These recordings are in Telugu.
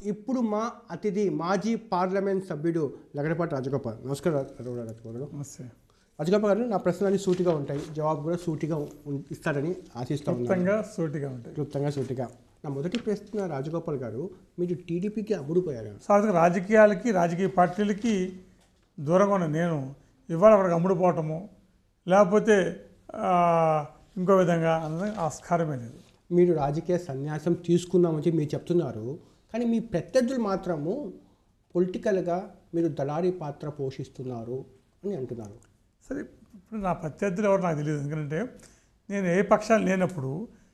ఇప్పుడు మా అతిథి మాజీ పార్లమెంట్ సభ్యుడు లగడపాటి రాజగోపాల్ నమస్కారం రా- రాజగోపాల్ గారు నమస్తే రాజగోపాల్ గారు నా ప్రశ్నలన్నీ సూటిగా ఉంటాయి జవాబు కూడా సూటిగా ఉం- ఇస్తారని ఆశిస్తా ఉన్నాను క్లుప్తంగా సూటిగా ఉంటాయి క్లుప్తంగా సూటిగా నా మొదటి ప్రశ్న రాజగోపాల్ గారు మీరు టీడీపీకి అమ్ముడుపోయారు సాధారణ రాజకీయాలకి రాజకీయ పార్టీలకి దూరంగా ఉన్న నేను ఇవాళ అక్కడికి అమ్ముడుపోవటము లేకపోతే ఆ, ఇంకో విధంగా అన్నది ఆస్కారమే లేదు మీరు రాజకీయ సన్యాసం తీసుకున్నామని చెప్పి మీరు చెప్తున్నారు కానీ మీ ప్రత్యర్థులు మాత్రము పొలిటికల్గా మీరు దళారీ పాత్ర పోషిస్తున్నారు అని అంటున్నారు సరే ఇప్పుడు నా ప్రత్యర్థులు ఎవరు నాకు తెలియదు ఎందుకంటే నేను ఏ పక్షాలు లేనప్పుడు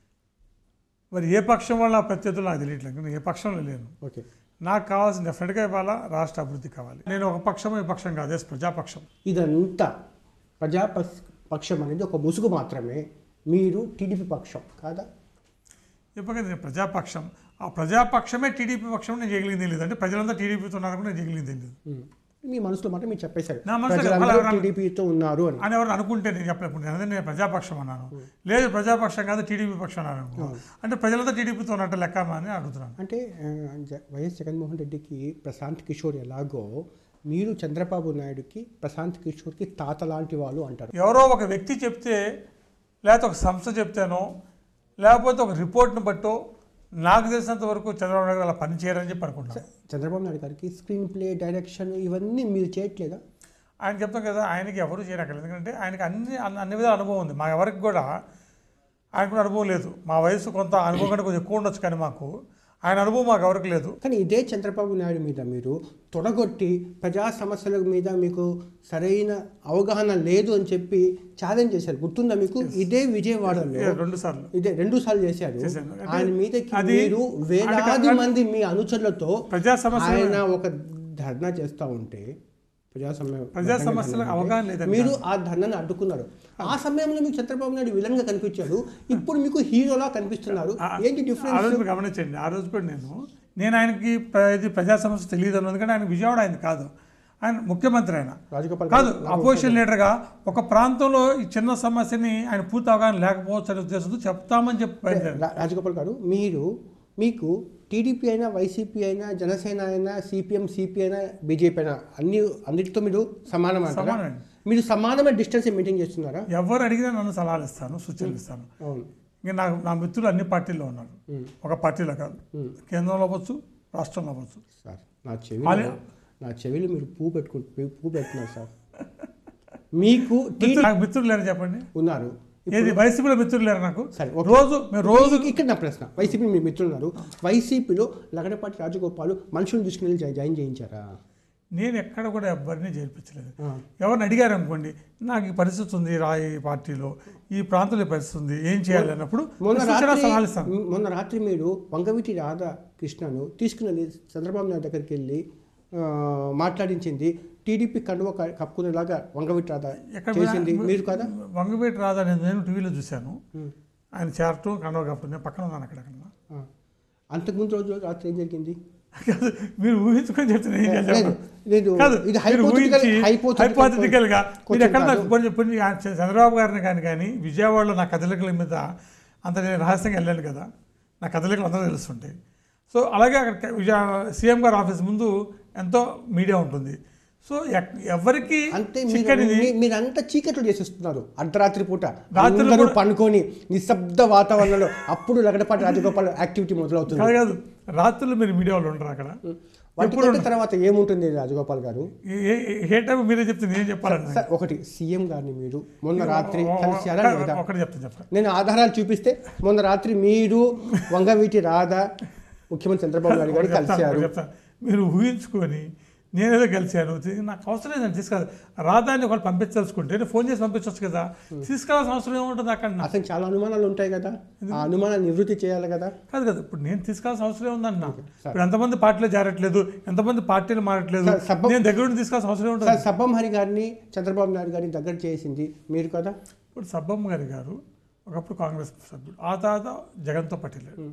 మరి ఏ పక్షం వల్ల నా ప్రత్యర్థులు నాకు తెలియట్లేదు నేను ఏ పక్షంలో లేను ఓకే నాకు కావాల్సిన డెఫినెట్గా ఇవాళ రాష్ట్ర అభివృద్ధి కావాలి నేను ఒక పక్షం ఈ పక్షం కాదు ఎస్ ప్రజాపక్షం ఇదంతా ప్రజా పక్షం అనేది ఒక ముసుగు మాత్రమే మీరు టీడీపీ పక్షం కాదా ఇప్పటికే నేను ప్రజాపక్షం ఆ ప్రజాపక్షమే టీడీపీ పక్షం నేను చేయగలిగింది తెలియదు అంటే ప్రజలంతా టీడీపీతో ఉన్నారు కూడా నేను చేయగలిగింది తెలియదు ఉమ్. మీ మనసులో మాట మీరు చెప్పేశారు నా మనసులో ప్రజలందరూ అలా- టీడీపీతో ఉన్నారు అని అని ఎవరు అనుకుంటే నేను చెప్పలేకపోతే నేను అదే నేను ప్రజాపక్షం అన్నాను లేదు ప్రజాపక్షం కాదు టీడీపీ పక్షం అన్నాను అంటే ప్రజలంతా టీడీపీతో ఉన్నట్టు లెక్క అని అడుగుతున్నాను అంటే ఆ, జ- వైఎస్ జగన్మోహన్ రెడ్డికి ప్రశాంత్ కిషోర్ ఎలాగో మీరు చంద్రబాబు నాయుడుకి ప్రశాంత్ కిషోర్కి తాత లాంటి వాళ్ళు అంటారు ఎవరో ఒక వ్యక్తి చెప్తే లేకపోతే ఒక సంస్థ చెప్తేనో లేకపోతే ఒక రిపోర్ట్ని బట్టో నాకు తెలిసినంత వరకు చంద్రబాబు నాయుడు అలా పని చేయరని చెప్పి అనుకుంటున్నాను చంద్రబాబు నాయుడు గారికి స్క్రీన్ ప్లే డైరెక్షన్ ఇవన్నీ మీరు చేయట్లేదా ఆయన చెప్తాం కదా ఆయనకి ఎవరు చేయనక్కర్లేదు ఎందుకంటే ఆయనకి అన్ని అన్ని అన్ని విధాల అనుభవం ఉంది మా ఎవరికి కూడా ఆయన కూడా అనుభవం లేదు మా వయసు కొంత అనుభవం కంటే కొంచెం ఎక్కువ ఉండొచ్చు కానీ మాకు ఆయన అనుభవం మాకు ఎవరికి లేదు కానీ ఇదే చంద్రబాబు నాయుడు మీద మీరు తొడగొట్టి ప్రజా సమస్యల మీద మీకు సరైన అవగాహన లేదు అని చెప్పి ఛాలెంజ్ చేశారు గుర్తుందా మీకు ఇదే విజయవాడలో రెండు సార్లు ఇదే రెండు సార్లు చేశారు చేశాను. అంటే ఆయన మీదకి అది- మీరు వేలాది మంది మీ అనుచరులతో ప్రజా సమస్యలు ఆయన ఒక ధర్నా చేస్తా ఉంటే ప్రజా సమ్మె- ప్రజా ధర్నా సమస్యలకు చేస్తా ఉంటే అవగాహన లేదండి మీరు ఆ ధర్నాన్ని అడ్డుకున్నారు ఆ సమయంలో మీకు చంద్రబాబు నాయుడు విలన్ గా కనిపించాడు ఇప్పుడు మీకు హీరోలా కనిపిస్తున్నారు ఏంటి ఆ డిఫరెన్స్ రోజు మీరు గమనించండి ఆ రోజు కూడా నేను నేను ఆయనకి ప్ర- ఇది ప్రజా సమస్య తెలియదు అన్నది ఎందుకంటే ఆయన విజయవాడ ఆయన కాదు ఆయన ముఖ్యమంత్రి ఆయన రాజగోపాల్ కాదు గారు, అపోజిషన్ లీడర్గా ఒక ప్రాంతంలో ఈ చిన్న సమస్యని ఆయన పూర్తి అవగాహన లేకపోవచ్చు అనే ఉద్దేశంతో చెప్తామని చెప్పి బయలుదేరారు. రా- రాజగోపాల్ గారు మీరు మీకు టీడీపీ అయినా వైసీపీ అయినా జనసేన అయినా సిపిఎం సిపి అయినా బీజేపీ అయినా అన్ని అన్నిటితో మీరు సమానం అంటారా సమానమే. మీరు సమానమైన డిస్టెన్స్ మెయింటైన్ చేస్తున్నారా ఎవరు అడిగినా నన్ను సలహాలు ఇస్తాను సూచనలు ఇస్తాను అవును ఇంకా నాకు నా మిత్రులు అన్ని పార్టీల్లో ఉన్నారు ఒక పార్టీలో కాదు కేంద్రంలో అవ్వచ్చు రాష్ట్రంలో అవ్వచ్చు సార్ నా చెవిలో వాళ్ళే- నా చెవిలో మీరు పువ్వు పెట్టుకు పువ్వు పెట్టున్నారు సార్ మీకు టీ మిత్రులు- నాకు మిత్రులు లేరు చెప్పండి ఉన్నారు ఏది వైసీపీలో మిత్రులు లేరు నాకు సరే, ఓకే. రోజు మేము రోజు ఇక్కడ నా ప్రశ్న వైసీపీ మీ మిత్రులు ఉన్నారు వైసీపీలో లగడపాటి రాజగోపాల్ మనుషులను తీసుకుని వెళ్ళి జా- జాయిన్ చేయించారా నేను ఎక్కడ కూడా ఎవరిని చేర్పించలేదు ఆ. ఎవరిని అడిగారు అనుకోండి నాకు ఈ పరిస్థితి ఉంది రా ఈ పార్టీలో ఈ ప్రాంతంలో ఈ పరిస్థితి ఉంది ఏం చేయాలి అన్నప్పుడు మొన్న సూచన రాత్రి సలహాలు ఇస్తాను మొన్న రాత్రి మీరు వంగవీటి రాధాకృష్ణను తీసుకుని వెళ్ళి చంద్రబాబు నాయుడు దగ్గరికి వెళ్ళి ఆ, మాట్లాడించింది టీడీపీ కండువ క- కప్పుకునేలాగా వంగవీటి రాధ ఎక్కడ చేసింది మీరు కదా వంగవేటి రాదా నేను నేను టీవీలో చూశాను ఆయన చేరటం కండవ కప్పుడు నేను పక్కన ఉన్నాను అక్కడ అక్కడ ఆ. అంతకుముందు రోజు రాత్రి ఏం జరిగింది కాదు, మీరు ఊహించుకొని చెప్తున్నా ఏం చేయాలి లేదు, లేదు. కాదు ఇది మీరు hypothetical- ఊహించి hypothetical hypothetical గా మీరు question ఎక్కడ నాకు కాదు. కొన్ని కొన్ని ఆ చంద్రబాబు గారిని కానీ కానీ విజయవాడలో నా కదలికల మీద అంత నేను రహస్యంగా వెళ్ళాను కదా నా కదలికలు అందరూ తెలుస్తుంటాయి సో అలాగే అక్కడ విజయ సీఎం గారి ఆఫీస్ ముందు ఎంతో మీడియా ఉంటుంది సో ఎక్- ఎవరికి అంటే మీరు చిక్కనిది మీ- మీరంతా చీకట్లు చేసేస్తున్నారు అర్ధరాత్రి పూట రాత్రులు అందరూ కూడా- పనుకొని నిశ్శబ్ద వాతావరణంలో అప్పుడు లగడపాటి రాజగోపాల్ యాక్టివిటీ మొదలవుతుంది కాదు కాదు రాత్రులు మీరు మీడియా వాళ్ళు ఉండరు అక్కడ వాటికంటే తర్వాత ఏముంటుంది రాజగోపాల్ గారు ఏ- ఏ- ఏ టైం మీరే చెప్తే నేను చెప్పాలని సార్ ఒకటి సీఎం గారిని మీరు మొన్న రాత్రి కలిసారా లేదా ఒకటి చెప్తాను చెప్తాను నేను ఆధారాలు చూపిస్తే మొన్న రాత్రి మీరు వంగవీటి రాధ ముఖ్యమంత్రి చంద్రబాబు నాయుడు గారు చెప్తాను, కలిశారు చెప్తాను. మీరు ఊహించుకొని నేనేదో కలిశాను తి- నాకు అవసరం లేదండి తీసుకెళ్ళి రాధాన్ని ఒకళ్ళు పంపించాల్సుకుంటే నేను ఫోన్ చేసి పంపించవచ్చు కదా తీసుకెళ్ళాల్సిన అవసరం ఏముంటుంది అక్కడ నాకు? అతను చాలా అనుమానాలు ఉంటాయి కదా ఆ అనుమానాలు నివృత్తి చేయాలి కదా కాదు కదా ఇప్పుడు నేను తీసుకెళ్ళాల్సిన అవసరం ఏముందని నాకు ఇప్పుడు ఎంతమంది పార్టీలో చేరట్లేదు ఎంతమంది పార్టీలు మారట్లేదు సార్, సబ్బ- నేను దగ్గర నుండి తీసుకెళ్ళాల్సిన అవసరం ఏముంటుంది సార్ సబ్బం హరి గారిని చంద్రబాబు నాయుడు గారిని దగ్గర చేసింది మీరు కదా ఇప్పుడు సబ్బమ్మ గారి గారు ఒకప్పుడు కాంగ్రెస్ సభ్యుడు ఆ తర్వాత జగన్తో పాటు వెళ్ళాడు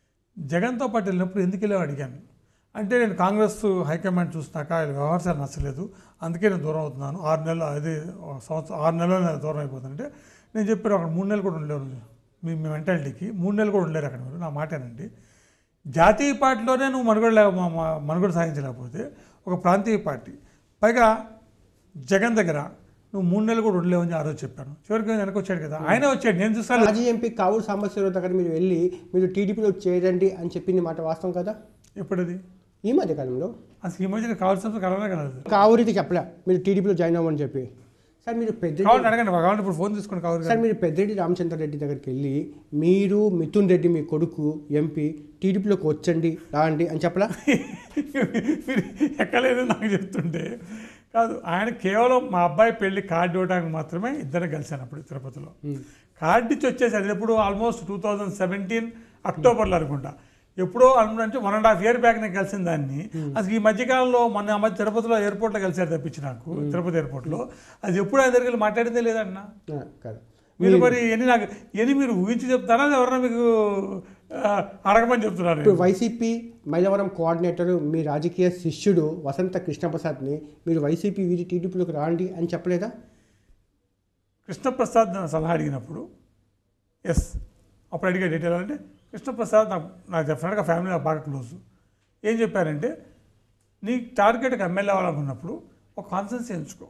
జగన్తో పాటు వెళ్ళినప్పుడు ఎందుకు వెళ్ళావు అడిగాను అంటే నేను కాంగ్రెస్ హైకమాండ్ చూసినాక ఆయన వ్యవహారాలు నచ్చలేదు అందుకే నేను దూరం అవుతున్నాను ఆరు నెలలు అది ఒక సంవత్సరం ఆరు నెలలు నేను దూరం అయిపోతుంటే నేను చెప్పాను అక్కడ మూడు నెలలు కూడా ఉండలేరు మీ మీ మెంటాలిటీకి మూడు నెలలు కూడా ఉండలేరు అక్కడ మీరు నా మాటేనండి జాతీయ పార్టీలోనే నువ్వు మనుగడ లే- మ- మ- మనుగడ సాధించలేకపోతే ఒక ప్రాంతీయ పార్టీ పైగా జగన్ దగ్గర నువ్వు మూడు నెలలు కూడా ఉండలేవని ఆ రోజు చెప్పాను చివరికి వెనక వచ్చాడు కదా ఆయనే వచ్చాడు నేను చూసాను మాజీ ఎంపీ కావూరు సాంబశివరావు దగ్గర మీరు వెళ్ళి మీరు టీడీపీలో చేరండి అని చెప్పింది మాట వాస్తవం కదా ఎప్పుడది ఈ మధ్య కాలంలో అసలు ఈ మధ్య కావాల్సిన కలవనే కలదు కావూరికి చెప్పలే మీరు టీడీపీలో జాయిన్ అవ్వమని చెప్పి సార్ మీరు పెద్ద కావాలంటే అడగండి కావాలంటే ఇప్పుడు ఫోన్ తీసుకుని కావాలి సార్ మీరు పెద్దిరెడ్డి రామచంద్రారెడ్డి దగ్గరికి వెళ్ళి మీరు మిథున్ రెడ్డి మీ కొడుకు ఎంపీ టీడీపీలోకి వచ్చండి రాండి అని చెప్పలా మీరు ఎక్కలేదు నాకు చెప్తుంటే కాదు ఆయన కేవలం మా అబ్బాయి పెళ్లి కార్డు ఇవ్వడానికి మాత్రమే ఇద్దరు కలిశాను అప్పుడు తిరుపతిలో కార్డు ఇచ్చి వచ్చేసి అది ఎప్పుడు ఆల్మోస్ట్ టూ థౌజండ్ సెవెంటీన్ అక్టోబర్లో అనుకుంటా ఎప్పుడో అనుకుంటే one and half year back నేను కలిసిన దాన్ని అసలు ఈ మధ్యకాలంలో మొన్న ఆ మధ్య తిరుపతిలో ఎయిర్పోర్ట్లో కలిసారు తప్పించి నాకు తిరుపతి ఎయిర్పోర్ట్లో అది ఎప్పుడు ఆయన దగ్గరికి వెళ్ళి మాట్లాడిందే లేదన్నా ఆ, కాదు మీరు మరి ఎన్ని నాకు ఎన్ని మీరు ఊహించి చెప్తారా లేదా ఎవరన్నా మీకు ఆ, అడగమని చెప్తున్నారు ఇప్పుడు వైసీపీ మైలవరం కోఆర్డినేటర్ మీ రాజకీయ శిష్యుడు వసంత కృష్ణప్రసాద్ని మీరు వైసీపీ వీరి టీడీపీలోకి రాండి అని చెప్పలేదా కృష్ణప్రసాద్ నన్ను సలహా అడిగినప్పుడు ఎస్ అప్పుడు అడిగే డీటెయిల్ అంటే కృష్ణప్రసాద్ నాకు నాకు డెఫినెట్గా ఫ్యామిలీ నాకు బాగా క్లోజ్ ఏం చెప్పారంటే నీ టార్గెట్కి ఎమ్మెల్యే అవ్వాలనుకున్నప్పుడు ఒక కాన్సెన్స్ ఎంచుకో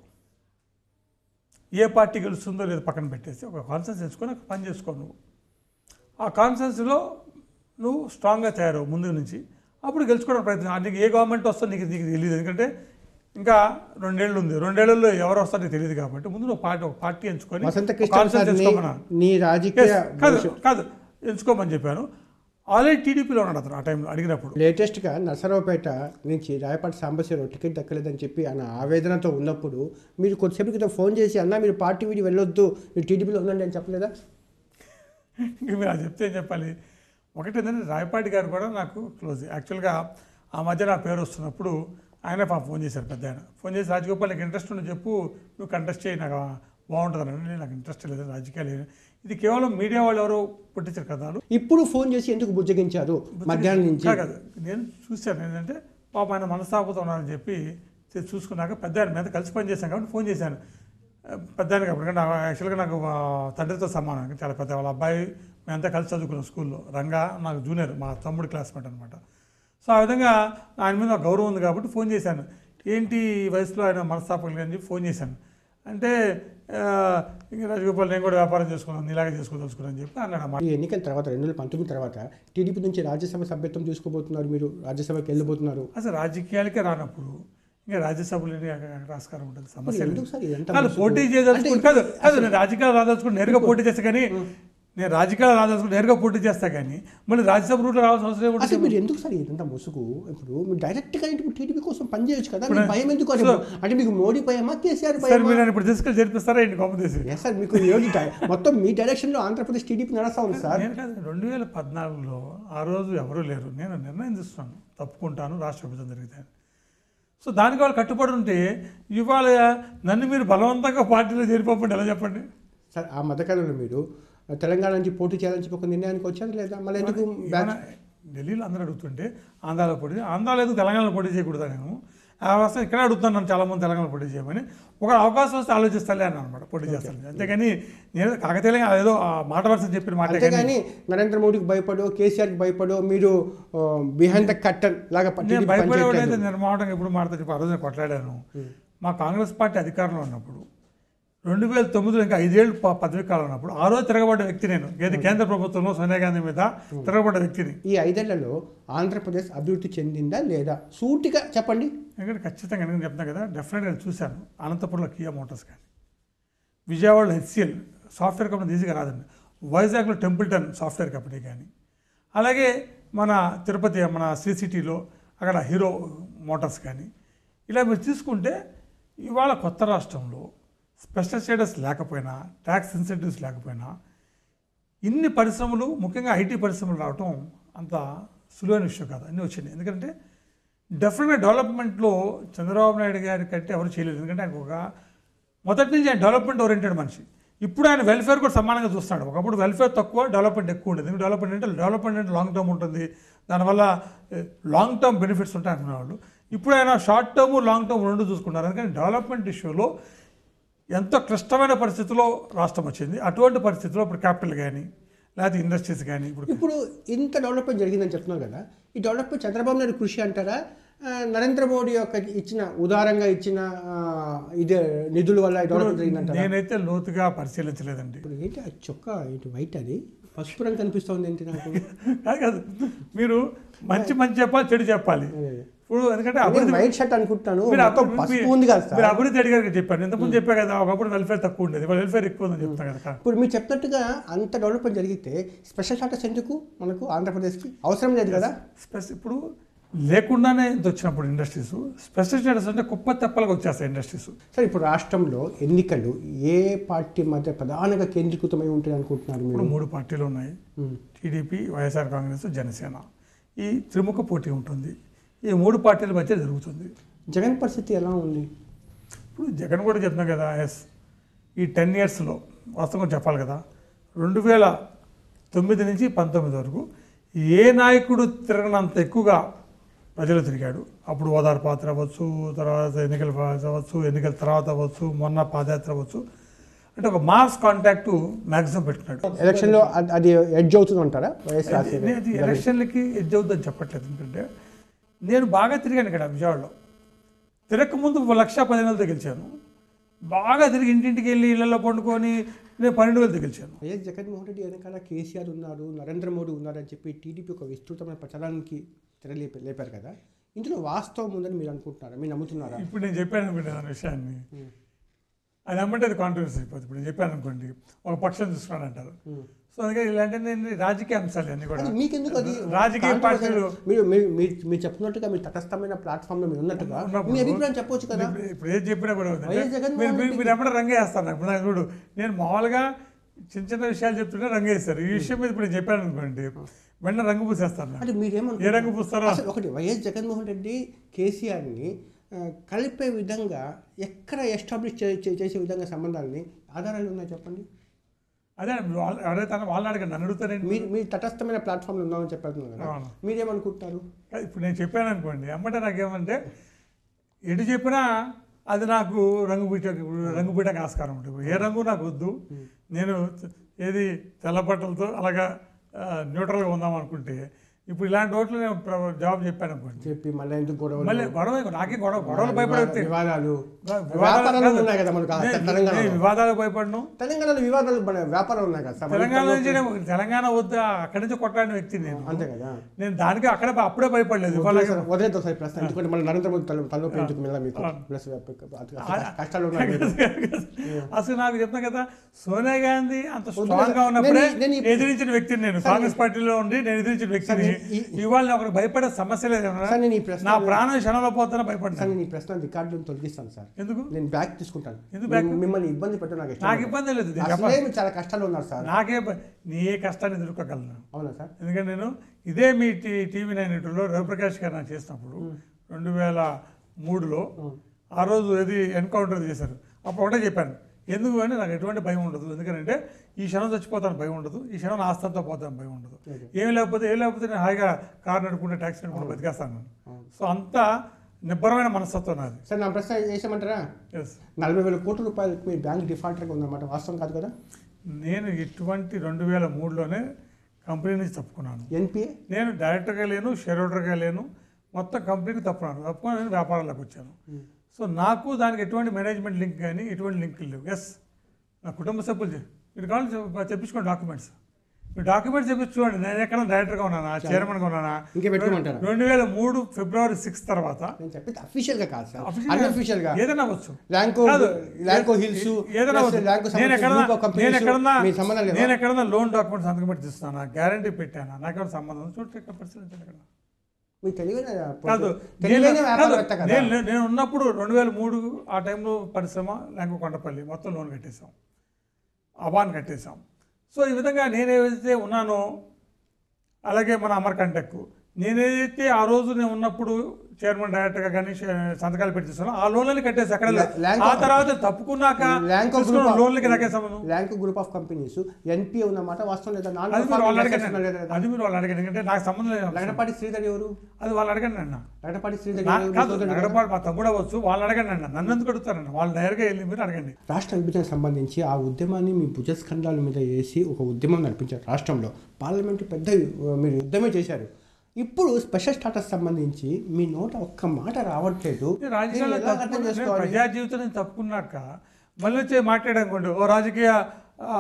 ఏ పార్టీ గెలుస్తుందో లేదో పక్కన పెట్టేసి ఒక కాన్సెన్స్ ఎంచుకొని అక్కడ పని చేసుకో నువ్వు ఆ కాన్సెన్స్లో నువ్వు స్ట్రాంగ్గా తయారవు ముందు నుంచి అప్పుడు గెలుచుకోవడానికి ప్రయత్నం నీకు ఏ గవర్నమెంట్ వస్తుందో నీకు నీకు తెలియదు ఎందుకంటే ఇంకా రెండేళ్ళు ఉంది రెండేళ్లలో ఎవరు వస్తారో నీకు తెలియదు కాబట్టి ముందు నువ్వు పార్టీ ఒక పార్టీ ఎంచుకొని వసంత ఒక కాన్సెన్స్ కృష్ణప్రసాద్ని ఎంచుకోమన్నా నీ రాజకీయ Yes, కాదు కాదు ఎంచుకోమని చెప్పాను ఆల్రెడీ టీడీపీలో ఉన్నాడు అతను ఆ టైంలో అడిగినప్పుడు లేటెస్ట్గా నరసరావుపేట నుంచి రాయపాటి సాంబశివరావు టికెట్ దక్కలేదని చెప్పి ఆయన ఆవేదనతో ఉన్నప్పుడు మీరు కొద్దిసేపు క్రితం ఫోన్ చేసి అన్న మీరు పార్టీ వీడి వెళ్ళొద్దు మీరు టీడీపీలో ఉండండి అని చెప్పలేదా ఇంక మీరు అది చెప్తే ఏం చెప్పాలి ఒకటి ఏంటంటే రాయపాటి గారు కూడా నాకు క్లోజ్ యాక్చువల్గా ఆ మధ్య నా పేరు వస్తున్నప్పుడు ఆయన పాపం ఫోన్ చేశారు పెద్ద ఆయన ఫోన్ చేసి రాజగోపాల్ నీకు ఇంట్రెస్ట్ ఉండి చెప్పు నువ్వు కంటెస్ట్ చేయి నాకు బాగుంటుంది అని నాకు ఇంట్రెస్ట్ లేదు రాజకీయాలు ఏమి. ఇది కేవలం మీడియా వాళ్ళు ఎవరో పుట్టించారు కదా ఇప్పుడు ఫోన్ చేసి ఎందుకు బుజ్జగించారు మధ్యాహ్నం నుంచి కాదు, కాదు నేను చూశాను ఏంటంటే పాప ఆయన మనస్తాపంతో ఉన్నారని చెప్పి చూ- చూసుకున్నాక పెద్ద ఆయన మీద కలిసి పని చేశాను కాబట్టి ఫోన్ చేశాను ఆ, పెద్ద ఆయనకి అప్పుడు ఎందుకంటే నాకు యాక్చువల్గా నాకు ఆ, తండ్రితో సమానం చాలా పెద్ద వాళ్ళ అబ్బాయి మేమంతా కలిసి చదువుకున్నాం స్కూల్లో రంగా నాకు జూనియర్ మా తమ్ముడు క్లాస్మేట్ అనమాట సో ఆ విధంగా ఆయన మీద నాకు గౌరవం ఉంది కాబట్టి ఫోన్ చేశాను ఏంటి ఈ వయసులో ఆయన మనస్తాపం అని చెప్పి ఫోన్ చేశాను అంటే ఆ, ఇంక రాజగోపాల్ నేను కూడా వ్యాపారం చేసుకున్నాను నీలాగే చేసుకోదలుచుకున్నాను అని చెప్పి అన్నాడు అన్నమాట ఈ ఎన్నికల తర్వాత రెండు వేల పంతొమ్మిది తర్వాత టీడీపీ నుంచి రాజ్యసభ సభ్యత్వం తీసుకోబోతున్నారు మీరు రాజ్యసభకి వెళ్ళిపోతున్నారు అసలు రాజకీయాలకే రానప్పుడు ఇంకా రాజ్యసభలో రాస్కారం ఉంటుంది సమస్య లేదు. ఎందుకు సార్ ఇదంతా కాదు ముసుగు? పోటీ చేయదలుచుకుంటే కాదు కాదు నేను రాజకీయాలు రాదలుచుకుంటే నేరుగా పోటీ చేస్తా కానీ నేను రాజకీయాలు రాదలుచుకుంటే నేరుగా పోటీ చేస్తా కానీ మళ్ళీ రాజ్యసభ రూట్లో రావాల్సిన అవసరం ఏముంటుంది? అసలు మీరు ఎందుకు సార్ ఇదంతా ముసుగు ఇప్పుడు మీరు డైరెక్ట్ గా ఇప్పుడు టీడీపీ కోసం పని చేయొచ్చు కదా ఇప్పుడు మీకు భయం ఎందుకు అంటే అంటే మీకు మోడీ భయమా కేసీఆర్ సార్ భయమా మీరు నన్ను ఇప్పుడు తీసుకెళ్ళి చేర్పిస్తారా ఏంటి గొప్ప తీసి ఎస్ సార్ మీకు ఏది డై- మొత్తం మీ డైరెక్షన్ లో ఆంధ్రప్రదేశ్ టీడీపీ నడుస్తా ఉంది సార్ నేను కాదు రెండు వేల పద్నాలుగులో ఆ రోజు ఎవరూ లేరు నేను నిర్ణయం తీసుకున్నాను తప్పుకుంటాను రాష్ట్ర విభజన జరిగితే అని. సో దానికి వాళ్ళు కట్టుబడి ఉంటే ఇవాళ నన్ను మీరు బలవంతంగా పార్టీలో చేరిపోకండి ఎలా చెప్పండి సార్ ఆ మధ్యకాలంలో మీరు తెలంగాణ నుంచి పోటీ చేయాలని చెప్పి ఒక నిర్ణయానికి వచ్చారు లేదా మళ్ళీ ఎందుకు బ్యాక్ ఏమైనా ఢిల్లీలో అందరూ అడుగుతుంటే ఆంధ్రాలో పోటీ చేయ- ఆంధ్రాలో ఎందుకు తెలంగాణలో పోటీ చేయకూడదా నేను ఆ అవస్థ ఇక్కడ అడుగుతాను నన్ను చాలామంది తెలంగాణలో పోటీ చేయమని ఒక అవకాశం వస్తే ఆలోచిస్తాలే అని అనమాట పోటీ చేస్తాను అంతేగాని నేను కాకతీయంగా ఏదో ఆ మాట వరుస చెప్పిన మాట అంతేగాని నరేంద్ర మోడీకి భయపడో కేసీఆర్కి భయపడో మీరు బిహైండ్ ద కట్టన్ లాగా నేను టీడీపీ భయపడేవాడైతే పనిచేయట్లేదు నేను మాటంగా ఎప్పుడు మాట్లాడి చెప్పి ఆ రోజు నేను కొట్లాడాను మా కాంగ్రెస్ పార్టీ అధికారంలో ఉన్నప్పుడు రెండు వేల తొమ్మిదిలో ఇంకా ఐదేళ్ళు ప- పదవి కాలం ఉన్నప్పుడు ఆ రోజు తిరగబడ్డ వ్యక్తి నేను ఏది కేంద్ర ప్రభుత్వంలో సోనియా గాంధీ మీద తిరగబడ్డ వ్యక్తిని ఈ ఐదేళ్లలో ఆంధ్రప్రదేశ్ అభివృద్ధి చెందిందా లేదా సూటిగా చెప్పండి ఎందుకంటే ఖచ్చితంగా నేను చెప్తాను కదా డెఫినెట్గా చూశాను అనంతపురంలో కియా మోటార్స్ కానీ విజయవాడలో హెచ్సిఎల్ సాఫ్ట్వేర్ కంపెనీ ఈజీగా రాదండి వైజాగ్లో టెంపుల్టన్ సాఫ్ట్వేర్ కంపెనీ కానీ అలాగే మన తిరుపతి మన శ్రీ సిటీలో అక్కడ హీరో మోటార్స్ కానీ ఇలా మీరు తీసుకుంటే ఇవాళ కొత్త రాష్ట్రంలో స్పెషల్ స్టేటస్ లేకపోయినా ట్యాక్స్ ఇన్సెంటివ్స్ లేకపోయినా ఇన్ని పరిశ్రమలు ముఖ్యంగా ఐటీ పరిశ్రమలు రావటం అంత సులువైన విషయం కాదు అన్నీ వచ్చినాయి ఎందుకంటే డెఫినెట్గా డెవలప్మెంట్లో చంద్రబాబు నాయుడు గారి కంటే ఎవరు చేయలేదు ఎందుకంటే ఆయనకు ఒక మొదటి నుంచి ఆయన డెవలప్మెంట్ ఓరియంటెడ్ మనిషి ఇప్పుడు ఆయన వెల్ఫేర్ కూడా సమానంగా చూస్తాడు ఒకప్పుడు వెల్ఫేర్ తక్కువ డెవలప్మెంట్ ఎక్కువ ఉండేది ఎందుకంటే డెవలప్మెంట్ అంటే డెవలప్మెంట్ అంటే లాంగ్ టర్మ్ ఉంటుంది దానివల్ల లాంగ్ టర్మ్ బెనిఫిట్స్ ఉంటాయి అనుకునేవాళ్ళు ఇప్పుడు ఆయన షార్ట్ టర్మ్ లాంగ్ టర్మ్ రెండు చూసుకుంటారు అందుకని డెవలప్మెంట్ ఇష్యూలో ఎంతో క్లిష్టమైన పరిస్థితిలో రాష్ట్రం వచ్చింది అటువంటి పరిస్థితిలో ఇప్పుడు క్యాపిటల్ కానీ లేకపోతే ఇండస్ట్రీస్ కానీ ఇప్పుడు ఇప్పుడు ఇంత డెవలప్మెంట్ జరిగిందని చెప్తున్నారు కదా ఈ డెవలప్మెంట్ చంద్రబాబు నాయుడు కృషి అంటారా ఆ, నరేంద్ర మోడీ యొక్క ఇచ్చిన ఉదారంగా ఇచ్చిన ఆ, ఇదే నిధుల వల్ల ఈ డెవలప్మెంట్ జరిగిందంటారా నేనైతే లోతుగా పరిశీలించలేదండి ఇప్పుడు ఏంటి ఆ చొక్కా ఏంటి వైట్ అది పసుపు రంగు కనిపిస్తుంది ఏంటి నాకు కాదు కాదు మీరు మంచి మంచి చెప్పాలి చెడు చెప్పాలి ఇప్పుడు ఎందుకంటే అభివృద్ధి వైట్ షర్ట్ అనుకుంటాను మీరు మొత్తం అభివృద్ధి- పసుపు ఉంది కదా మీరు సార్ అభివృద్ధి అడిగారు చెప్పాను ఇంతకుముందు చెప్పా కదా ఒకప్పుడు వెల్ఫేర్ తక్కువ ఉండేది ఇప్పుడు వెల్ఫేర్ ఎక్కువ ఉందని చెప్తా కదా ఇప్పుడు మీరు చెప్పినట్టుగా అంత డెవలప్మెంట్ జరిగితే స్పెషల్ స్టాటస్ ఎందుకు మనకు ఆంధ్రప్రదేశ్కి అవసరం లేదు కదా స్పెస్ ఇప్పుడు లేకుండానే ఇంత వచ్చినప్పుడు ఇండస్ట్రీస్ స్పెషల్ స్టేటస్ అంటే కుప్ప తెప్పలుగా వచ్చేస్తాయి ఇండస్ట్రీస్ సార్ ఇప్పుడు రాష్ట్రంలో ఎన్నికలు ఏ పార్టీ మధ్య ప్రధానంగా కేంద్రీకృతమై ఉంటాయి అనుకుంటున్నారు ఇప్పుడు మీరు మూడు పార్టీలు ఉన్నాయి మ్మ్. టీడీపీ వైఎస్ఆర్ కాంగ్రెస్ జనసేన ఈ త్రిముఖ పోటీ ఉంటుంది ఈ మూడు పార్టీల మధ్య జరుగుతుంది జగన్ పరిస్థితి ఎలా ఉంది ఇప్పుడు జగన్ కూడా చెప్తున్నాం కదా ఎస్ ఈ టెన్ ఇయర్స్లో వాస్తవంగా చెప్పాలి కదా రెండు వేల తొమ్మిది నుంచి పంతొమ్మిది వరకు ఏ నాయకుడు తిరగనంత ఎక్కువగా ప్రజలు తిరిగాడు అప్పుడు ఓదార్ పాత్ర అవ్వచ్చు తర్వాత ఎన్నికల పాత్ర అవ్వచ్చు ఎన్నికల తర్వాత అవ్వచ్చు మొన్న పాదయాత్ర అవ్వచ్చు అంటే ఒక మాస్ కాంటాక్ట్ మ్యాక్సిమం పెట్టుకున్నాడు ఎలక్షన్లో అది- అది ఎడ్జ్ అవుతుంది అంటారా వైఎస్ అది- రాజశేఖర్ నేను అది ఎలక్షన్లకి ఎడ్జ్ అవుతుందని చెప్పట్లేదు ఎందుకంటే నేను బాగా తిరిగాను ఇక్కడ విజయవాడలో తిరగక ముందు ఒక లక్ష పదిహేను వేలతో గెలిచాను బాగా తిరిగి ఇంటింటికి వెళ్ళి ఇళ్లలో పండుకొని నేను పన్నెండు వేలతో గెలిచాను వైఎస్ జగన్మోహన్ రెడ్డి వెనకాల కేసీఆర్ ఉన్నారు నరేంద్ర మోడీ ఉన్నారు అని చెప్పి టీడీపీ ఒక విస్తృతమైన ప్రచారానికి తెరలేపి లేపారు కదా ఇందులో వాస్తవం ఉందని మీరు అనుకుంటున్నారా మీరు నమ్ముతున్నారా ఇప్పుడు నేను చెప్పాను అనుకోండి దాని విషయాన్ని అది నమ్మంటే అది కాంట్రవర్సీ అయిపోతుంది ఇప్పుడు నేను చెప్పాను అనుకోండి ఒక పక్షం చూసుకున్నాను అంటారు సో అందుకని ఇలాంటి నేను రాజకీయ అంశాలు అన్నీ కూడా అది మీకెందుకు అది రాజకీయ controversy? పార్టీలు మీరు మీరు మీరు మీరు చెప్పినట్టుగా మీరు తటస్థమైన ప్లాట్ఫామ్ లో మీరు ఉన్నట్టుగా ఉన్నప్పుడు మీ అభిప్రాయం చెప్పొచ్చు కదా ఇప్పుడు- ఇప్పుడు ఏది చెప్పినా కూడా అవుతుంది. వైఎస్ జగన్మోహన్ మీరు మీరు- రెడ్డికి- మీరు ఎప్పుడు రంగేస్తాను ఇప్పుడు నాకు చూడు నేను మామూలుగా చిన్న చిన్న విషయాలు చెప్తుంటే రంగేస్తారు ఈ విషయం మీద ఇప్పుడు నేను చెప్పాను అనుకోండి వెంటనే రంగు పూసేస్తాను నాకు. అంటే ఏ మీరేమనుకుంటున్నారు రంగు పూస్తారో అసలు ఒకటి వైఎస్ జగన్మోహన్ రెడ్డి కేసీఆర్ని ఆ, కలిపే విధంగా ఎక్కడ ఎస్టాబ్లిష్ చేసే విధంగా సంబంధాలని ఆధారాలు ఉన్నాయి చెప్పండి అదే మీరు వాళ్ళ- ఎవరైతే వాళ్ళని అడగండి నన్ను అడుగుతారండి మీరు మీరు తటస్థమైన ప్లాట్ఫామ్లో ఉన్నామని చెప్పారు కదా అవును. మీరేమనుకుంటున్నారు ఇప్పుడు నేను చెప్పాను అనుకోండి అమ్మటే నాకేమంటే ఎటు చెప్పినా అది నాకు రంగు పీట రంగు పీటకు ఆస్కారం ఉంటుంది ఇప్పుడు ఏ రంగు నాకు వద్దు నేను ఏది తెల్ల బట్టలతో అలాగా ఆ, న్యూట్రల్గా ఉందాం అనుకుంటే ఇప్పుడు ఇలాంటి ఓట్లు నేను ప్ర- జవాబు చెప్పాను అనుకోండి చెప్పి మళ్ళీ ఎందుకు గొడవలు మళ్ళీ గొడవ నాకే గొడవ గొడవలు భయపడే వ్యక్తి వివాదాలు వివాదాలు వ్యాపారాలు కాదు. ఉన్నాయి కదా మనకు ఆ నేను- తెలంగాణలో నేను వివాదాలకు భయపడను తెలంగాణలో వివాదాలు మన వ్యాపారాలు ఉన్నాయి కదా సార్ మన తెలంగాణ నుంచి నేను తెలంగాణ వద్ద అక్కడి నుంచి కొట్లాడిన వ్యక్తి నేను అంతే కదా నేను దానికి అక్కడే అప్పుడే భయపడలేదు ఇవాళ వదిలేద్దాం- వదిలేద్దాం సార్ ఈ ప్రశ్న ఎందుకంటే మళ్ళీ నరేంద్ర మోదీ తల తలనొప్పి ఎందుకు మళ్ళీ మీకు ప్లస్ కష్టాలు ఉన్నాయి మీరు. అసలు నాకు చెప్తున్నా కదా సోనియా గాంధీ అంత స్ట్రాంగ్ గా ఉన్నప్పుడే నేను- నేను ఈ- ఎదిరించిన వ్యక్తిని నేను కాంగ్రెస్ పార్టీలో ఉండి నేను ఎదిరించిన వ్యక్తిని ఈ- ఇవాళ నేను ఒకటి భయపడే సమస్య లేదు ఏమన్నా? సార్ నేను ఈ ప్రశ్న నా ప్రాణం క్షణంలో పోతున్నా సార్ భయపడ్డా నేను ఈ ప్రశ్న రికార్డులను తొలగిస్తాను సార్ ఎందుకు నేను బ్యాక్ తీసుకుంటాను ఎందుకు back? మిమ్- మిమ్మల్ని ఇబ్బంది పెట్టడం నాకు ఇష్టం నాకు లేదు. ఇబ్బంది లేదు నేను అసలే చెప్పాలి. మీరు చాలా కష్టాలు ఉన్నారు సార్ నాకే భ- నీ ఏ కష్టాన్ని ఎదుర్కోగలను అవునా సార్ ఎందుకంటే నేను ఇదే మీ టీ టీవీ నైన్ లో రవిప్రకాష్ గారు నాకు చేసినప్పుడు రెండు వేల మూడులో ఆ రోజు ఏది ఎన్కౌంటర్ చేశారు అప్పుడు ఒకటే చెప్పాను ఎందుకు అని నాకు ఎటువంటి భయం ఉండదు ఎందుకంటే ఈ క్షణం చచ్చిపోతాను భయం ఉండదు ఈ క్షణం నా ఆస్తంతో పోతాను భయం ఉండదు ఏం లేకపోతే ఏం లేకపోతే నేను హాయిగా కారు నడుపుకుంటే ట్యాక్సీ నడుపుకుంటే బతికేస్తాను నేను సో అంత నిబ్బరమైన మనస్తత్వం నాది సార్ నా ప్రశ్న చేసామంటారా ఎస్ నలభై వేల కోట్ల రూపాయలు మీ బ్యాంక్ డిఫాల్టర్గా ఉందన్నమాట వాస్తవం కాదు కదా నేను ఇటువంటి రెండు వేల మూడులోనే కంపెనీ నుంచి తప్పుకున్నాను ఎన్పిఏ నేను డైరెక్టర్గా లేను షేర్ హోల్డర్గా లేను మొత్తం కంపెనీకి తప్పుకున్నాను తప్పుకొని నేను వ్యాపారాలకు వచ్చాను సో నాకు దానికి ఎటువంటి మేనేజ్మెంట్ లింక్ కానీ ఎటువంటి లింక్ లేవు ఎస్ నా కుటుంబ సభ్యులు చె- మీరు కావాలి చెప్- తెప్పించుకోండి డాక్యుమెంట్స్ మీరు డాక్యుమెంట్స్ తెప్పించుకోండి నేను ఎక్కడ డైరెక్టర్గా ఉన్నానా చైర్మన్గా ఉన్నానా ఇంకే పెట్టుకోమంటారా రెండు వేల మూడు ఫిబ్రవరి సిక్స్ తర్వాత నేను చెప్పేది అఫీషియల్ గా కాదు సార్ Official గా- అన్అఫీషియల్ గా ఏదైనా అవ్వచ్చు ల్యాంకో కాదు. ల్యాంకో హిల్స్ ఏదైనా ప్లస్ అవ్వచ్చు. ల్యాంకో నేను ఎక్కడన్నా గ్రూప్ ఆఫ్ నేను కంపెనీస్ ఎక్కడన్నా మీ సంబంధం లేదా నేను ఎక్కడన్నా లోన్ డాక్యుమెంట్ సంతకం పెట్టి ఇస్తానా గ్యారంటీ పెట్టానా నాకేమైనా సంబంధం ఉంది? చూడండి ఇక్కడ పరిశీలించండి ఇక్కడ మీ తెలివైన కాదు తెలివైన నేను- వ్యాపారవేత్త కాదు. కదా నేను నేను- నేను ఉన్నప్పుడు రెండు వేల మూడు ఆ టైంలో పరిశ్రమ ల్యాంకో కొండపల్లి మొత్తం లోన్ కట్టేశాం అబాన్ కట్టేశాం సో ఈ విధంగా నేనేదైతే ఉన్నానో అలాగే మన అమర్ కంటెక్ నేనేదైతే ఆ రోజు నేను ఉన్నప్పుడు చైర్మన్ డైరెక్టర్గా కానీ షే- సంతకాలు పెట్టి తీసుకున్నాం ఆ లోన్లని కట్టేసి అక్కడ లా- ల్యాండ్ ఆ తర్వాత తప్పుకున్నాక ల్యాంకో తీసుకున్న గ్రూప్ ఆఫ్- లోన్లకి నాకే సంబంధం Lanco group of companies NPO ఉన్నమాట వాస్తవం లేదా నాన్ అది మీరు వాళ్ళు పర్ఫార్మింగ్ అడగండి assets లేదా? అది మీరు వాళ్ళు అడగండి ఎందుకంటే నాకు సంబంధం లేదు లగడపాటి శ్రీధర్ ఎవరు అది వాళ్ళు అడగండి అన్న లగడపాటి శ్రీధర్ నా- ఎవరు? మీ కాదు సోదరుడు కదా? నగరపాడు మా తమ్ముడు అవ్వచ్చు వాళ్ళు అడగండి అన్న నన్ను ఎందుకు అడుగుతారన్న వాళ్ళు డైరెక్ట్గా వెళ్ళి మీరు అడగండి రాష్ట్ర విభజనకు సంబంధించి ఆ ఉద్యమాన్ని మీ భుజస్కంధాల మీద వేసి ఒక ఉద్యమం నడిపించారు రాష్ట్రంలో పార్లమెంటు పెద్ద ఆ, మీరు యుద్ధమే చేశారు ఇప్పుడు స్పెషల్ స్టాటస్ సంబంధించి మీ నోట ఒక్క మాట రావట్లేదు ఈ రాజకీయాల్లో దీన్ని ఎలా అర్థం తప్పుకున్న- నేను చేసుకోవాలి ప్రజా జీవితం నేను తప్పుకున్నాక మళ్ళీ వచ్చి మాట్లాడనుకోండి ఓ రాజకీయ ఆ,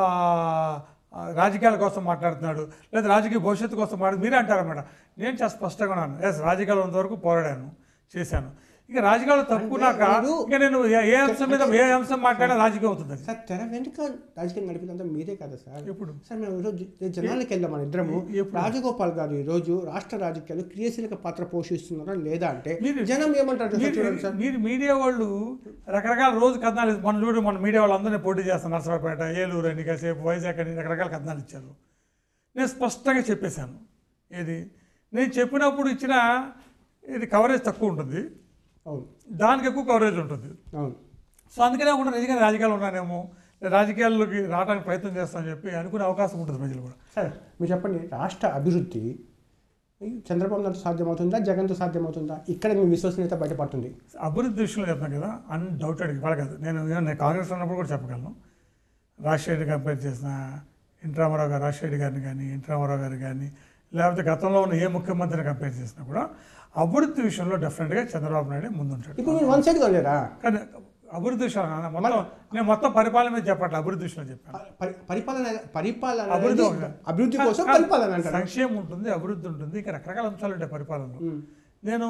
ఆ, రాజకీయాల కోసం మాట్లాడుతున్నాడు లేదా రాజకీయ భవిష్యత్తు కోసం మాట్లాడు మీరే అంటారన్నమాట నేను చాలా స్పష్టంగా ఉన్నాను ఎస్ రాజకీయాలు ఉన్నంత వరకు పోరాడాను చేశాను ఇక రాజకీయాలు తప్పుకున్నాక మీరు- ఇక నేను ఏ- ఏ అంశం మీద ఏ అంశం మాట్లాడినా రాజకీయం అవుతుంది అది. సార్ తెర వెనుక రాజకీయం నడిపినంత మీరే కదా సార్ ఎప్పుడు సార్ మేము ఈరోజు జనాలకి వెళ్దాం మన ఇద్దరము ఎప్పుడు? రాజగోపాల్ గారు ఈ రోజు రాష్ట్ర రాజకీయాలు క్రియాశీలక పాత్ర పోషిస్తున్నారా లేదా అంటే మీరు- జనం ఏమంటారు సార్ మీరు చూడండి సార్ మీరు మీడియా వాళ్ళు రకరకాల రోజు కథనాలు మన చూడు మన మీడియా వాళ్ళు అందరినీ పోటీ చేస్తాను నరసరావుపేట ఏలూరు అని కాసేపు వైజాగ్ అని రకరకాల కథనాలు ఇచ్చారు నేను స్పష్టంగా చెప్పేశాను ఏది నేను చెప్పినప్పుడు ఇచ్చిన ఇది కవరేజ్ తక్కువ ఉంటుంది అవును దానికి ఎక్కువ కవరేజ్ ఉంటుంది అవును సో అందుకనే కూడా నిజంగా రాజకీయాలు ఉన్నానేమో రాజకీయాల్లోకి రావడానికి ప్రయత్నం చేస్తానని చెప్పి అనుకునే అవకాశం ఉంటుంది ప్రజలు కూడా సరే మీరు చెప్పండి రాష్ట్ర అభివృద్ధి చంద్రబాబు నాయుడు సాధ్యమవుతుందా జగన్తో సాధ్యమవుతుందా ఇక్కడ మీ విశ్వసనీయత బయటపడుతుంది అభివృద్ధి విషయంలో చెప్తాను కదా అన్డౌటెడ్ ఇవాళ కాదు నేను నేను కాంగ్రెస్ ఉన్నప్పుడు కూడా చెప్పగలను రాజశేఖర్ కంపేర్ చేసిన ఎన్ రామారావు గారు రాజశేఖర్ గారిని కానీ ఎన్ రామారావు గారు కానీ లేకపోతే గతంలో ఉన్న ఏ ముఖ్యమంత్రిని కంపేర్ చేసినా కూడా అభివృద్ధి విషయంలో డెఫినెట్గా చంద్రబాబు నాయుడు ముందుంటాడు ఇప్పుడు మీరు వన్ సైడ్గా లేరా కానీ అభివృద్ధి విషయంలో నా మొత్తం నేను మొత్తం పరిపాలన మీద చెప్పట్లే అభివృద్ధి విషయంలో చెప్పాను పరి- పరిపాలన పరిపాలన అభివృద్ధి అనేది ఒక- అభివృద్ధి కోసం కాదు, పరిపాలన అంటారు సంక్షేమం ఉంటుంది అభివృద్ధి ఉంటుంది ఇంకా రకరకాల అంశాలు ఉంటాయి పరిపాలనలో ఉమ్. నేను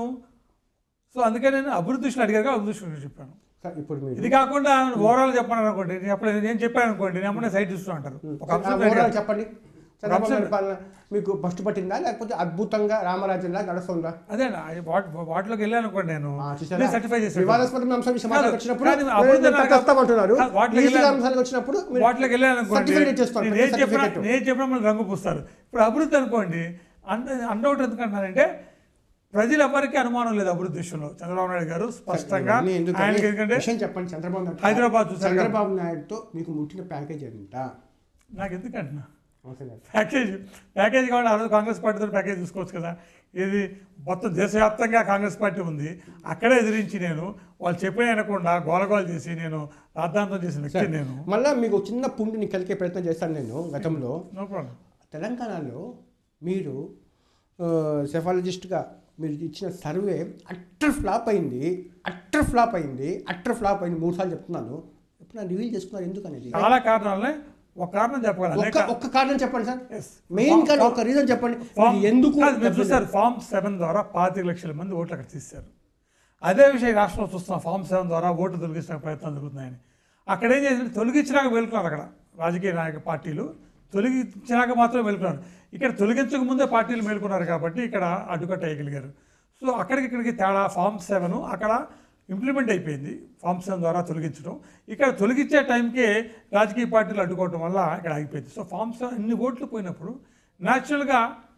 సో అందుకే నేను అభివృద్ధి విషయంలో అడిగారు కాబట్టి అభివృద్ధి విషయంలో చెప్పాను సార్ ఇప్పుడు మీరు ఇది కాకుండా ఓవరాల్ చెప్పాను అనుకోండి నేను చెప్పలేదు నేను చెప్పాను అనుకోండి నేను అమ్మనే సైట్ చూస్తూ అంటారు ఒక ఆ అంశం ఓవరాల్ అడిగారు. చెప్పండి చంద్రబాబు అంశం- నాయుడు పాలన మీకు ఫస్ట్ పట్టిందా లేకపోతే అద్భుతంగా రామరాజ్యంలా నడుస్తుందా అదే నా- అది వాట్- వాటిలోకి వెళ్ళాను అనుకోండి నేను ఆ, చూసారా? నేను సర్టిఫై చేశాను వివాదాస్పద అంశం విషయం కాదు, వచ్చినప్పుడు కాదు, అభివృద్ధి మీరు నాకు- తప్పమంటున్నారు కాదు, వాటిలోకి ఈజీగా వెళ్ళాను. అంశాలకు వచ్చినప్పుడు మీరు వాటిలోకి వెళ్ళాను అనుకోండి సర్టిఫికేట్ ఇచ్చేస్తారు, నేను ప్రతి ఏం చెప్పినా సర్టిఫికేట్. నేను చెప్పినా మళ్ళీ రంగు పూస్తారు ఇప్పుడు అభివృద్ధి అనుకోండి అండ అండౌట్ ఎందుకంటున్నానంటే ప్రజలు ఎవరికి అనుమానం లేదు అభివృద్ధి విషయంలో చంద్రబాబు నాయుడు గారు స్పష్టంగా ఇవన్నీ ఎందుకని? ఆయనకి ఎందుకంటే విషయం చెప్పండి చంద్రబాబు నాయుడు హైదరాబాద్ చూసారు కదా. చంద్రబాబు నాయుడుతో మీకు ముట్టిన ప్యాకేజ్ ఎంత నాకు ఎందుకంటున్నా అవసరం లేదు. ప్యాకేజ్ ప్యాకేజ్ కావాలి ఆ రోజు కాంగ్రెస్ పార్టీతో ప్యాకేజ్ తీసుకోవచ్చు కదా ఇది మొత్తం దేశవ్యాప్తంగా కాంగ్రెస్ పార్టీ ఉంది అక్కడే ఎదిరించి నేను వాళ్ళు చెప్పిన వినకుండా గోలగోల చేసి నేను రాద్ధాంతం చేసిన వ్యక్తి నేను మళ్ళా మీకు ఒక చిన్న పుండిని కలిగే ప్రయత్నం చేస్తాను నేను గతంలో నో ప్రాబ్లం తెలంగాణలో మీరు సెఫాలజిస్ట్గా మీరు ఇచ్చిన సర్వే అట్టర్ ఫ్లాప్ అయింది అట్టర్ ఫ్లాప్ అయింది అట్టర్ ఫ్లాప్ అయింది మూడు సార్లు చెప్తున్నాను ఇప్పుడు నా రివీల్ చేసుకున్నారు ఎందుకు అనేది చాలా కారణాలనే ఒక కారణం చెప్పగలను ఒక్క అనేక ఒక్క కారణం చెప్పండి సార్ Yes. మెయిన్ కారణం ఒక రీజన్ చెప్పండి ఫామ్ మీరు ఎందుకు కాదు, మీరు చూస్తారు ఫామ్ సెవెన్ ద్వారా పాతిక లక్షల మంది ఓట్లు అక్కడ తీశారు అదే విషయం ఈ రాష్ట్రంలో చూస్తున్నాం ఫామ్ సెవెన్ ద్వారా ఓట్లు తొలగించడానికి ప్రయత్నం జరుగుతున్నాయని అక్కడ ఏం చేసింది తొలగించినాక వెళ్తున్నారు అక్కడ రాజకీయ నాయక పార్టీలు తొలగించినాక మాత్రం వెళ్తున్నారు ఇక్కడ తొలగించక ముందే పార్టీలు మేల్కొన్నారు కాబట్టి ఇక్కడ అడ్డుకట్ట వేయగలిగారు సో అక్కడికి ఇక్కడికి తేడా ఫామ్ సెవెన్ అక్కడ ఇంప్లిమెంట్ అయిపోయింది ఫామ్ సెవెన్ ద్వారా తొలగించడం ఇక్కడ తొలగించే టైంకే రాజకీయ పార్టీలు అడ్డుకోవడం వల్ల ఇక్కడ ఆగిపోయింది సో ఫామ్ సెవెన్ ఇన్ని ఓట్లు పోయినప్పుడు న్యాచురల్గా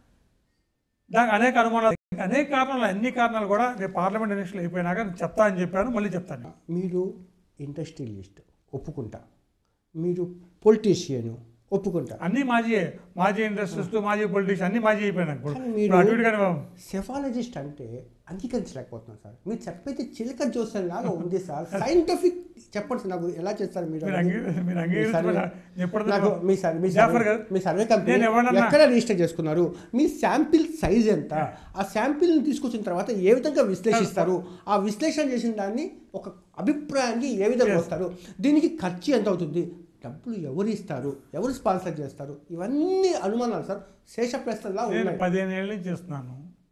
దానికి అనేక అనుమానాలు అనేక కారణాలు అన్ని కారణాలు కూడా రేపు పార్లమెంట్ ఎలక్షన్లు అయిపోయినాక నేను చెప్తా అని చెప్పాను మళ్ళీ చెప్తాను మీరు ఇండస్ట్రియలిస్ట్ ఒప్పుకుంటా మీరు పొలిటీషియన్ ఒప్పుకుంటా అన్ని మాజీ మాజీ ఇండస్ట్రీస్ మాజీ పొలిటీషియన్ అన్ని మాజీ అయిపోయినాయి ఇప్పుడు కానీ మీరు- ఇప్పుడు అటు ఇటుగానే సెఫాలజిస్ట్ అంటే అంగీకరించలేకపోతున్నాను సార్ మీరు చెప్పైతే చిలక జోసన్ లాగా ఉంది సార్ సైంటిఫిక్ చెప్పండి సార్ నాకు ఎలా చేస్తారు మీరు మీరు అంగీ- మీరు మీ అంగీకరించమని సర్వే- ఎప్పుడు నాకు మీ సర్వే మీ జాఫర్ సర్వే గారు, మీ సర్వే కంపెనీ నేను ఎవరన్నా- ఎక్కడ రిజిస్టర్ చేసుకున్నారు మీ శాంపిల్ సైజ్ ఎంత ఆ శాంపిల్ని తీసుకొచ్చిన తర్వాత ఏ విధంగా విశ్లేషిస్తారు ఆ విశ్లేషణ చేసిన దాన్ని ఒక అభిప్రాయాన్ని ఏ విధంగా వస్తారు దీనికి ఖర్చు ఎంత అవుతుంది డబ్బులు ఎవరు ఇస్తారు ఎవరు స్పాన్సర్ చేస్తారు ఇవన్నీ అనుమానాలు సార్ శేష ప్రశ్నలా నేను ఉన్నాయి పదిహేను ఏళ్ళ నుంచి చేస్తున్నాను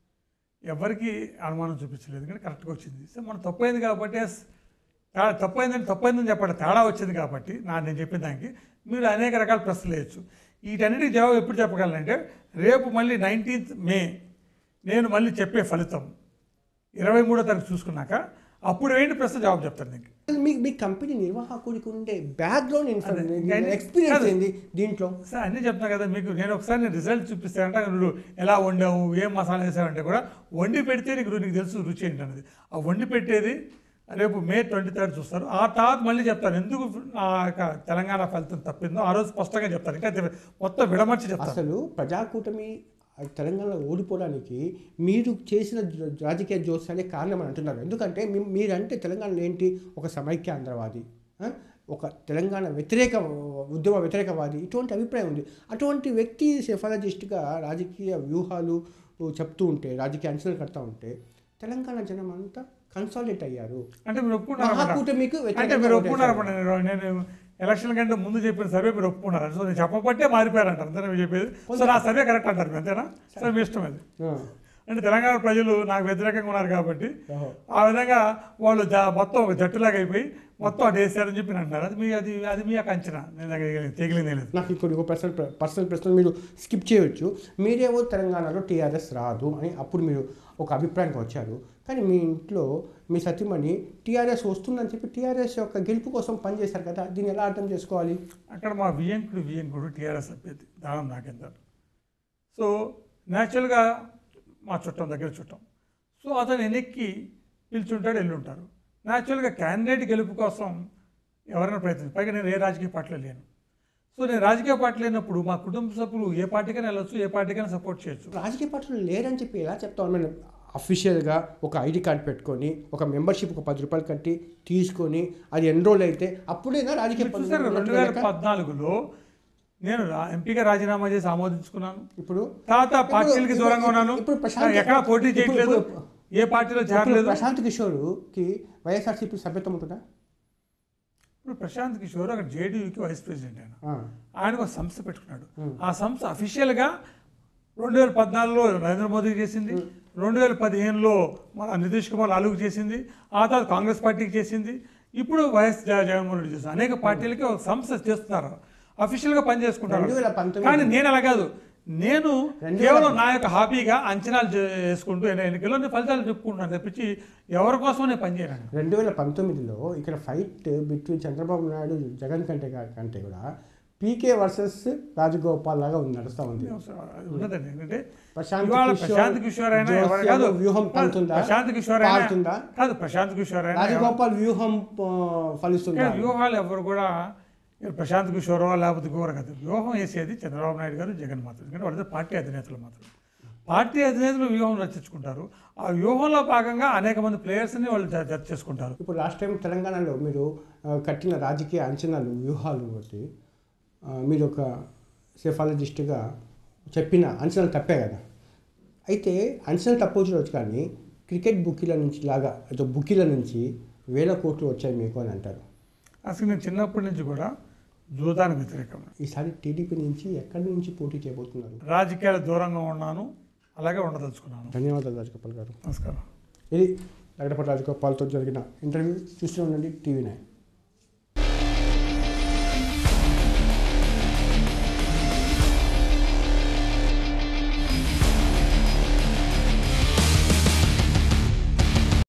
ఎవరికి అనుమానం చూపించలేదు కానీ కరెక్ట్గా వచ్చింది సో మనం తప్పైంది కాబట్టి ఎస్, తేడా తప్పైందని తప్పైందని చెప్పండి తేడా వచ్చింది కాబట్టి నా నేను చెప్పిన దానికి మీరు అనేక రకాల ప్రశ్నలు వేయచ్చు వీటన్నిటికి జవాబు ఎప్పుడు చెప్పగలనంటే రేపు మళ్ళీ నైన్టీన్త్ మే నేను మళ్ళీ చెప్పే ఫలితం ఇరవై మూడో తారీఖు చూసుకున్నాక అప్పుడు ఏంటి ప్రశ్న జవాబు చెప్తాను నీకు అసలు మీ మీ కంపెనీ నిర్వాహకుడికి ఉండే బ్యాక్గ్రౌండ్ అదే, ఇన్ఫర్మేషన్ కానీ- ఎక్స్పీరియన్స్ కాదు. ఏంది దీంట్లో సార్ అన్నీ చెప్తున్నా కదా మీకు నేను ఒకసారి నేను రిజల్ట్ చూపిస్తానంటే నువ్వు ఎలా వండావు ఏం మసాలా వేసావంటే కూడా వండి పెడితే నీకు రు- నీకు తెలుసు రుచి ఏంటన్నది ఆ వండి పెట్టేది రేపు మే ట్వంటీ థర్డ్ చూస్తారు ఆ తర్వాత మళ్ళీ చెప్తాను ఎందుకు ఆ యొక్క తెలంగాణ ఫలితం తప్పిందో ఆ రోజు స్పష్టంగా చెప్తాను ఇంకా తె- మొత్తం విడమర్చి చెప్తాను అసలు ప్రజాకూటమి ఆ తెలంగాణలో ఓడిపోవడానికి మీరు చేసిన జ- రాజకీయ జోస్యాలే కారణం అని అంటున్నారు ఎందుకంటే మీ- మీరంటే తెలంగాణలో ఏంటి ఒక సమైక్యాంధ్రవాది ఆ? ఒక తెలంగాణ వ్యతిరేక ఉద్యమ వ్యతిరేకవాది ఇటువంటి అభిప్రాయం ఉంది అటువంటి వ్యక్తి సెఫాలజిస్ట్గా రాజకీయ వ్యూహాలు చెప్తూ ఉంటే రాజకీయ అంచనాలు కడతా ఉంటే తెలంగాణ జనం అంతా కన్సాలిడేట్ అయ్యారు అంటే మీరు ఒప్పుకున్నారు మహాకూటమికి అంటే వ్యతిరేకంగా మీరు ఓటేశారు. ఒప్పుకున్నారు నేను నేను ఎలక్షన్ కంటే ముందు చెప్పిన సర్వే మీరు ఒప్పుకున్నారు సో నేను చెప్పబట్టే మారిపోయారు అంటారు అంతేనా మీరు చెప్పేది సో నా సర్వే కరెక్ట్ అంటారు మీరు, అంతేనా సరే మీ ఇష్టం అది ఆ. అంటే తెలంగాణ ప్రజలు నాకు వ్యతిరేకంగా ఉన్నారు కాబట్టి ఓహో. ఆ విధంగా వాళ్ళు జా- మొత్తం ఒక జట్టులాగా అయిపోయి మొత్తం అటు వేసారని చెప్పి అంటున్నారు అది మీ అది అది మీ యొక్క అంచనా నేను దగ్గర తెగిలిందే లేదు నాకు ఇక్కడ ఒక పర్సనల్ పర్సనల్ ప్రశ్న మీరు స్కిప్ చేయవచ్చు మీరేమో తెలంగాణలో టీఆర్ఎస్ రాదు అని అప్పుడు మీరు ఒక అభిప్రాయానికి వచ్చారు కానీ మీ ఇంట్లో మీ సతీమణి టీఆర్ఎస్ వస్తుందని చెప్పి టీఆర్ఎస్ యొక్క గెలుపు కోసం పనిచేశారు కదా దీన్ని ఎలా అర్థం చేసుకోవాలి అక్కడ మా వియంకుడు వియంకుడు టీఆర్ఎస్ అభ్యర్థి దానం నాగేందర్ సో న్యాచురల్గా మా చుట్టం దగ్గర చుట్టం సో అతను వెనక్కి పిలుచుంటాడు వెళ్ళుంటారు న్యాచురల్గా క్యాండిడేట్ గెలుపు కోసం ఎవరైనా ప్రయత్నం పైగా నేను ఏ రాజకీయ పార్టీలో లేను సో నేను రాజకీయ పార్టీ లేనప్పుడు మా కుటుంబ సభ్యులు ఏ పార్టీకైనా వెళ్ళొచ్చు ఏ పార్టీకైనా సపోర్ట్ చేయొచ్చు రాజకీయ పార్టీలు లేరని చెప్పి ఎలా చెప్తాం మనం అఫీషియల్గా ఒక ఐడి కార్డ్ పెట్టుకొని ఒక మెంబర్షిప్ ఒక పది రూపాయలు కట్టి తీసుకొని అది ఎన్రోల్ అయితే అప్పుడేనా రాజకీయ మీరు చూసారు రెండు వేల పార్టీలు పద్నాలుగులో నేను రా- ఎంపీగా రాజీనామా చేసి ఆమోదించుకున్నాను ఇప్పుడు తర్వాత పార్టీలకి ఇప్పుడు- దూరంగా ఉన్నాను ఇప్పుడు ప్రశాంత్- ఎక్కడ పోటీ ఇప్పుడు- చేయట్లేదు ఇప్పుడు- ఏ పార్టీలో ఇప్పుడు చేరలేదు ప్రశాంత్ కిషోర్కి వైఎస్ఆర్సీపీ సభ్యత్వం ఉంటుందా ఇప్పుడు ప్రశాంత్ కిషోర్ అక్కడ జేడీయూకి వైస్ ప్రెసిడెంట్ ఆయన ఆ. ఆయన ఒక సంస్థ పెట్టుకున్నాడు ఆ సంస్థ అఫీషియల్గా రెండు వేల పద్నాలుగులో నరేంద్ర మోదీ చేసింది రెండు వేల పదిహేనులో మన నితీష్ కుమార్ లాలూకి చేసింది ఆ తర్వాత కాంగ్రెస్ పార్టీకి చేసింది ఇప్పుడు వైఎస్ జగ- జగన్మోహన్ రెడ్డి చేస్తుంది అనేక పార్టీలకి ఒక సంస్థ చేస్తున్నారు అఫీషియల్గా పనిచేసుకుంటారు రెండు వేల పంతొమ్మిది కానీ నేను అలా కాదు నేను రెండు కేవలం నా యొక్క హాబీగా అంచనాలు చేసుకుంటూ ఎన్నికల్లో నేను ఫలితాలు చెప్పుకుంటున్నాను తప్పించి ఎవరి కోసం నేను పనిచేయను రెండు వేల పంతొమ్మిదిలో ఇక్కడ ఫైట్ బిట్వీన్ చంద్రబాబు నాయుడు జగన్ కంటే కా- కంటే కూడా పీకే వర్సెస్ రాజగోపాల్ లాగా ఉంది నడుస్తూ ఉంది ఉన్నదండి ఎందుకంటే ప్రశాంత్ ఇవాళ కిషోర్, ప్రశాంత్ కిషోర్ అయినా ఎవరు జోస్యం కాదు వ్యూహం కాదు, పంతుందా? ప్రశాంత్ కిషోర్ అయినా పారుతుందా? కాదు ప్రశాంత్ కిషోర్ అయినా ఎవరు- రాజగోపాల్ వ్యూహం ఆ, ఫలిస్తుందా ఇక్కడ వ్యూహాలు ఎవరు కూడా ఇక్కడ ప్రశాంత్ కిషోర్ లేకపోతే ఇంకొకరు కాదు వ్యూహం వేసేది చంద్రబాబు నాయుడు గారు జగన్ మాత్రం ఎందుకంటే వాళ్ళిద్దరు పార్టీ అధినేతలు మాత్రం పార్టీ అధినేతలు వ్యూహం రచించుకుంటారు ఆ వ్యూహంలో భాగంగా అనేక మంది ప్లేయర్స్ని వాళ్ళు జ- జత చేసుకుంటారు ఇప్పుడు లాస్ట్ టైం తెలంగాణలో మీరు ఆ, కట్టిన రాజకీయ అంచనాలు వ్యూహాలు బట్టి ఆ, మీరు ఒక సెఫాలజిస్ట్గా చెప్పిన అంచనాలు తప్పే కదా అయితే అంచనాలు తప్పవచ్చు కానీ క్రికెట్ బుకీల నుంచి లాగా అదో బుకీల నుంచి వేల కోట్లు వచ్చాయి మీకు అని అంటారు అసలు నేను చిన్నప్పటి నుంచి కూడా జూదానికి వ్యతిరేకం ఈసారి టీడీపీ నుంచి ఎక్కడి నుంచి పోటీ చేయబోతున్నారు రాజకీయాల దూరంగా ఉన్నాను అలాగే ఉండదలుచుకున్నాను ధన్యవాదాలు రాజగోపాల్ గారు నమస్కారం ఇది లగడపల్లి రాజగోపాల్తో జరిగిన ఇంటర్వ్యూ చూస్తూ ఉండండి టీవీ నైన్